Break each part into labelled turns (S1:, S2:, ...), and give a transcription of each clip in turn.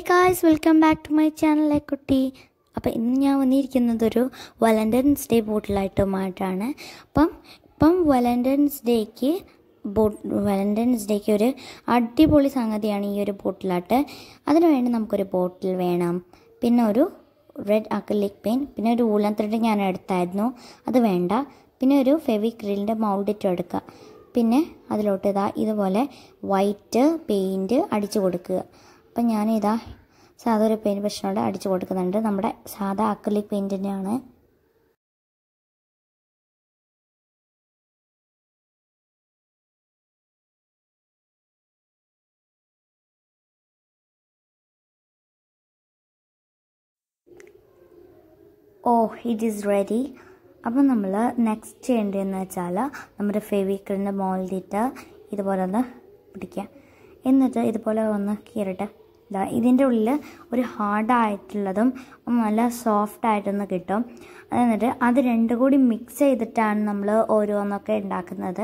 S1: guys welcome back to my channel കുട്ടി അപ്പോൾ ഇന്ന് ഞാൻ വന്നിരിക്കുന്നത് ഒരു വാലൻറ്റൈൻസ് ഡേ ബോട്ടിലായിട്ടുമായിട്ടാണ് അപ്പം ഇപ്പം വാലൻറ്റൈൻസ് ഡേക്ക് ബോട്ട് വാലൻറ്റൈൻസ് ഡേക്ക് ഒരു അടിപൊളി സംഗതിയാണ് ഈ ഒരു ബോട്ടിലാട്ട് അതിനു വേണ്ടി നമുക്കൊരു ബോട്ടിൽ വേണം പിന്നെ ഒരു റെഡ് അക്രലിക് പെയിൻ പിന്നെ ഒരു ഊളൻ ത്രെഡ് ഞാൻ എടുത്തായിരുന്നു അത് വേണ്ട പിന്നെ ഒരു ഫെവിക്രിലിൻ്റെ മൗൾഡിറ്റ് എടുക്കുക പിന്നെ അതിലോട്ട് ഇതാ ഇതുപോലെ വൈറ്റ് പെയിൻറ്റ് അടിച്ചു കൊടുക്കുക അപ്പം ഞാനിതാ സാധാ ഒരു പെയിൻറ്റ് ബ്രഷിനോട് അടിച്ചു കൊടുക്കുന്നുണ്ട് നമ്മുടെ സാധാ അക്രലിക് പെയിൻറ്റിൻ്റെയാണ് ഓ ഇറ്റ് ഈസ് റെഡി അപ്പം നമ്മൾ നെക്സ്റ്റ് ചെയ്യേണ്ടതെന്ന് വെച്ചാൽ നമ്മുടെ ഫെവിക്രിലിൻ്റെ മോൾഡിട്ട് ഇതുപോലെ ഒന്ന് പിടിക്കുക എന്നിട്ട് ഇതുപോലെ ഒന്ന് കീറിട്ട് ഇതാ ഇതിൻ്റെ ഉള്ളിൽ ഒരു ഹാർഡായിട്ടുള്ളതും നല്ല സോഫ്റ്റ് ആയിട്ടൊന്ന് കിട്ടും എന്നിട്ട് അത് രണ്ടും കൂടി മിക്സ് ചെയ്തിട്ടാണ് നമ്മൾ ഓരോന്നൊക്കെ ഉണ്ടാക്കുന്നത്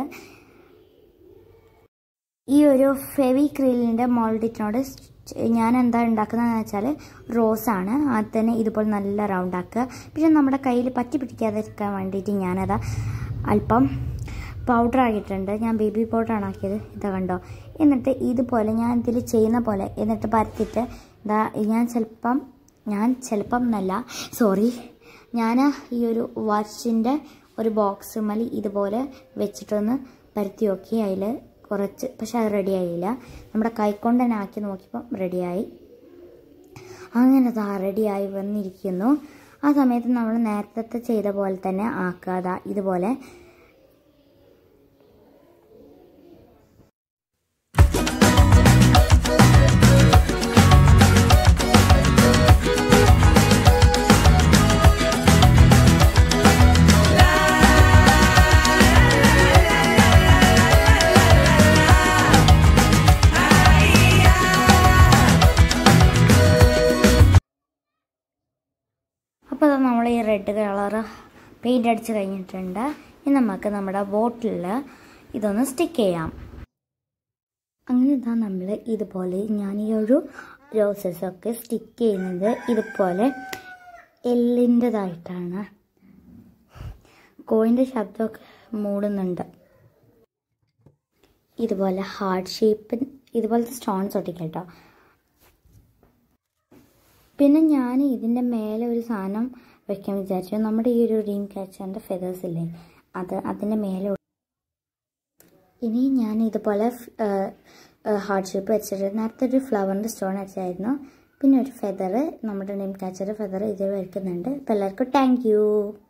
S1: ഈ ഒരു ഫെവിക്രിലിൻ്റെ മോൾഡിറ്റിനോട് ഞാൻ എന്താ ഉണ്ടാക്കുന്നതെന്ന് വെച്ചാൽ റോസാണ് അത് തന്നെ ഇതുപോലെ നല്ല റൗണ്ട് ആക്കുക പിന്നെ നമ്മുടെ കയ്യിൽ പറ്റി പിടിക്കാതിരിക്കാൻ വേണ്ടിയിട്ട് ഞാനത് അല്പം പൗഡർ ആക്കിയിട്ടുണ്ട് ഞാൻ ബേബി പൗഡറാണ് ആക്കിയത് ഇതാ കണ്ടോ എന്നിട്ട് ഇതുപോലെ ഞാൻ ഇതിൽ ചെയ്യുന്ന പോലെ എന്നിട്ട് പരത്തിയിട്ട് ഇതാ ഞാൻ ചിലപ്പം ഞാൻ ചിലപ്പം എന്നല്ല സോറി ഞാൻ ഈ ഒരു വാച്ചിൻ്റെ ഒരു ബോക്സ് മലി ഇതുപോലെ വെച്ചിട്ടൊന്ന് പരത്തി നോക്കി അതിൽ കുറച്ച് പക്ഷെ അത് റെഡി ആയില്ല നമ്മുടെ കൈക്കൊണ്ട് തന്നെ ആക്കി നോക്കിയപ്പം റെഡിയായി അങ്ങനെ ദാ റെഡിയായി വന്നിരിക്കുന്നു ആ സമയത്ത് നമ്മൾ നേരത്തെ ചെയ്ത പോലെ തന്നെ ആക്കുക ദാ ഇതുപോലെ അപ്പോൾ നമ്മൾ ഈ റെഡ് കളറ് പെയിൻ്റ് അടിച്ച് കഴിഞ്ഞിട്ടുണ്ട് ഇനി നമുക്ക് നമ്മുടെ ബോട്ടിൽ ഇതൊന്ന് സ്റ്റിക്ക് ചെയ്യാം അങ്ങനെ ഇതാ നമ്മൾ ഇതുപോലെ ഞാൻ ഈ ഒരു റോസസൊക്കെ സ്റ്റിക്ക് ചെയ്യുന്നത് ഇതുപോലെ എല്ലിൻ്റെതായിട്ടാണ് കോയിൻ്റെ ശബ്ദമൊക്കെ മൂടുന്നുണ്ട് ഇതുപോലെ ഹാർട്ട് ഷേപ്പ് ഇതുപോലത്തെ സ്റ്റോൺസ് ഒട്ടിക്കട്ടോ പിന്നെ ഞാൻ ഇതിൻ്റെ മേലെ ഒരു സാധനം വെക്കാൻ വിചാരിച്ചു നമ്മുടെ ഈ ഒരു ഡ്രീം ക്യാച്ചറിൻ്റെ ഫെതേഴ്സ് ഇല്ലേ അത് അതിൻ്റെ മേലെ ഇനി ഞാൻ ഇതുപോലെ ഹാർട്ട് ഷേപ്പ് വെച്ചിട്ട് നേരത്തെ ഒരു ഫ്ലവറിൻ്റെ സ്റ്റോൺ വെച്ചായിരുന്നു പിന്നെ ഒരു ഫെദർ നമ്മുടെ ഡ്രീം ക്യാച്ചർ ഫെദർ ഇതിൽ വയ്ക്കുന്നുണ്ട് അപ്പോൾ എല്ലാവർക്കും താങ്ക്